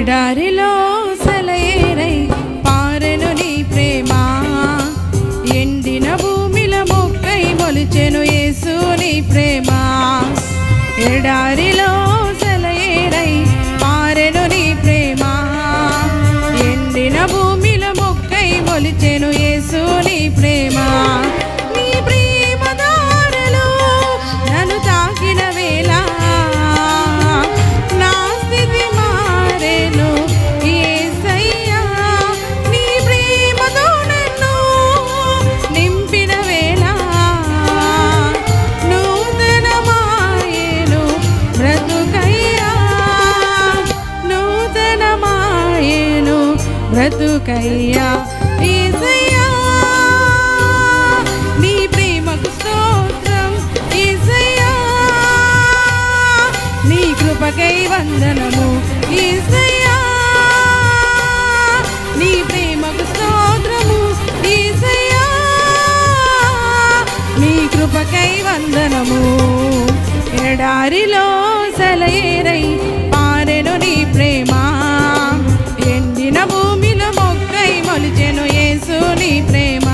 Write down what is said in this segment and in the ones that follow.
ఎడారిలో సెలయేరై పారెను నీ ప్రేమ ఎండిన భూమిల మొక్కై మొలిచెను యేసు నీ ప్రేమ ఎడారిలో సెలయేరై పారెను నీ ప్రేమ ఎండిన భూమిల మొక్కై మొలిచెను యేసు నీ ప్రేమ నీ ప్రేమ దారలో నన్ను తాకిన వేళ నా స్థితి మారేను యేసయ్యా నీ ప్రేమతో నన్ను నింపిన వేళ నూతనమాయేను బ్రతుకయ్యా నూతనమాయేను బ్రతుకయ్యా యేసయ్యా నీ ప్రేమకు స్తోత్రం యేసయ్యా నీ కృపకై వందనము యేసయ్యా నీ ప్రేమకు స్తోత్రము యేసయ్యా నీ కృపకై వందనము ఎడారిలో సెలయేరై పారెను నీ ప్రేమ ఎండిన భూమిలో మొక్కై మొలిచెను యేసు నీ ప్రేమ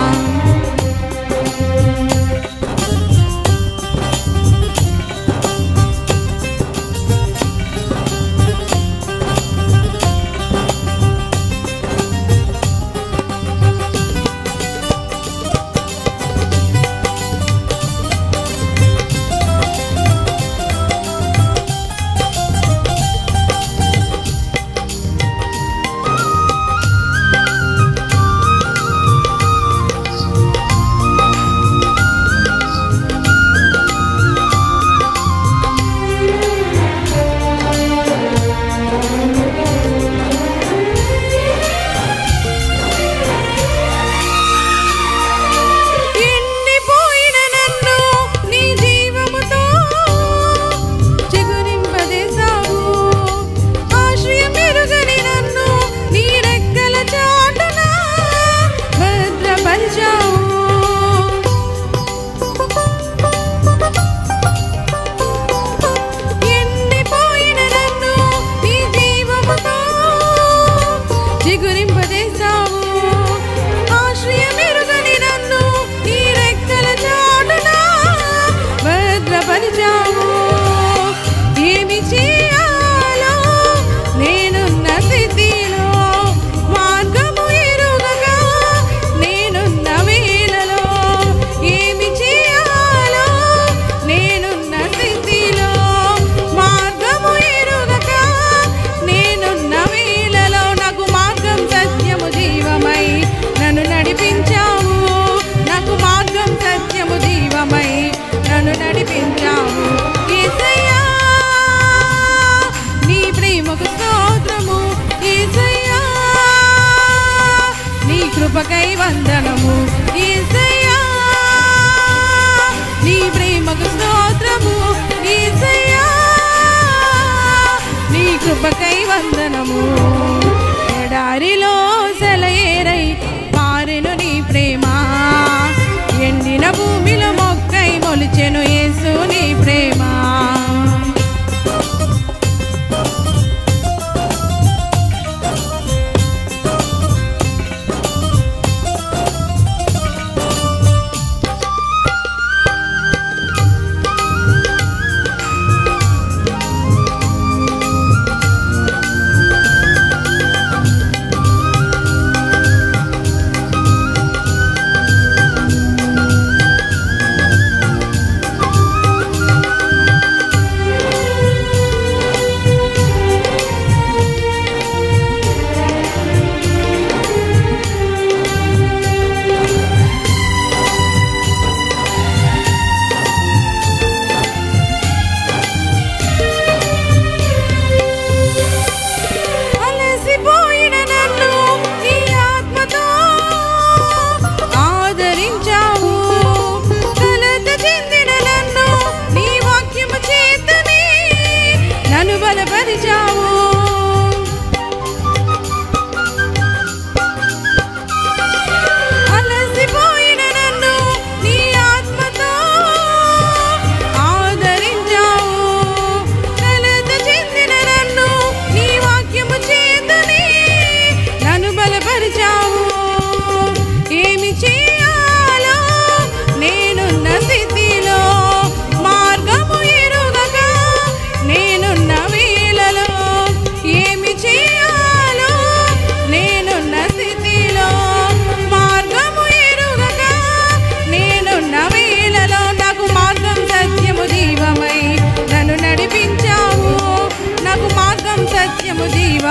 ఎండిపోయిన నన్ను నీ జీవముతో చిగురింపజేశావు ఆశ్రయం ఎరుగని నన్ను నీ రెక్కల చాటున భద్రపరిచావు ఎండిపోయిన నన్ను నీ జీవముతో చిగురింపజేశావు ఆశ్రయమెరుగని నన్ను నీ రెక్కల చాటున భద్రపరిచావు ఏమి చేయాలో నేనున్న స్థితిలో మార్గము ఎరుగగా నేనున్న వేళలో ఏమి చేయాలో నేనున్న స్థితిలో మార్గము ఎరుగక నేనున్న వేళలో నాకు మార్గం సత్యము జీవమై నన్ను నడిపించావు నాకు మార్గం సత్యము జీవమై నన్ను నడిపించావు యేసయ్యా నీ ప్రేమకు స్తోత్రము యేసయ్యా నీ కృపకై వందనము యేసయ్యా నీ ప్రేమకు స్తోత్రము యేసయ్యా నీ కృపకై వందనము ఎడారిలో సెలయేరై పారెను నీ ప్రేమ ఎండిన భూమిలో మొక్కై మొలిచెను యేసు నీ ప్రేమ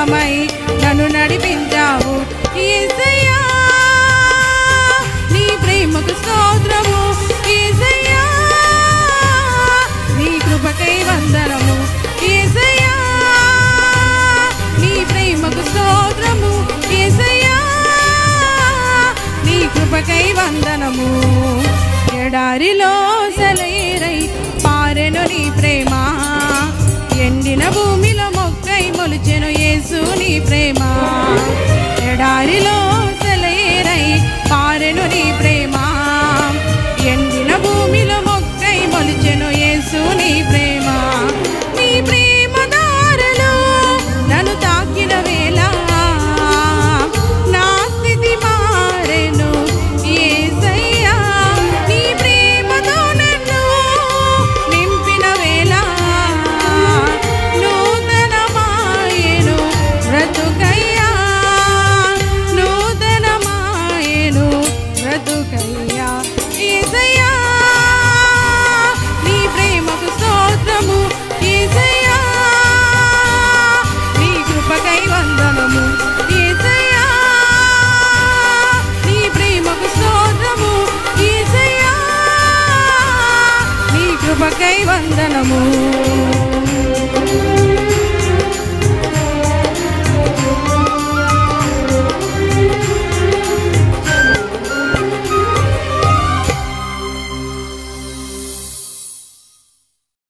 మార్గమై నన్ను నడిపించావు యేసయ్యా నీ ప్రేమకు స్తోత్రము యేసయ్యా నీ కృపకై వందనము యేసయ్యా నీ ప్రేమకు స్తోత్రము యేసయ్యా నీ కృపకై వందనము ఎడారిలో సెలయేరై పారెను నీ ప్రేమ ఎండిన భూమిలో మొక్కై మొలిచెను యేసు నీ ప్రేమ ఎడారిలో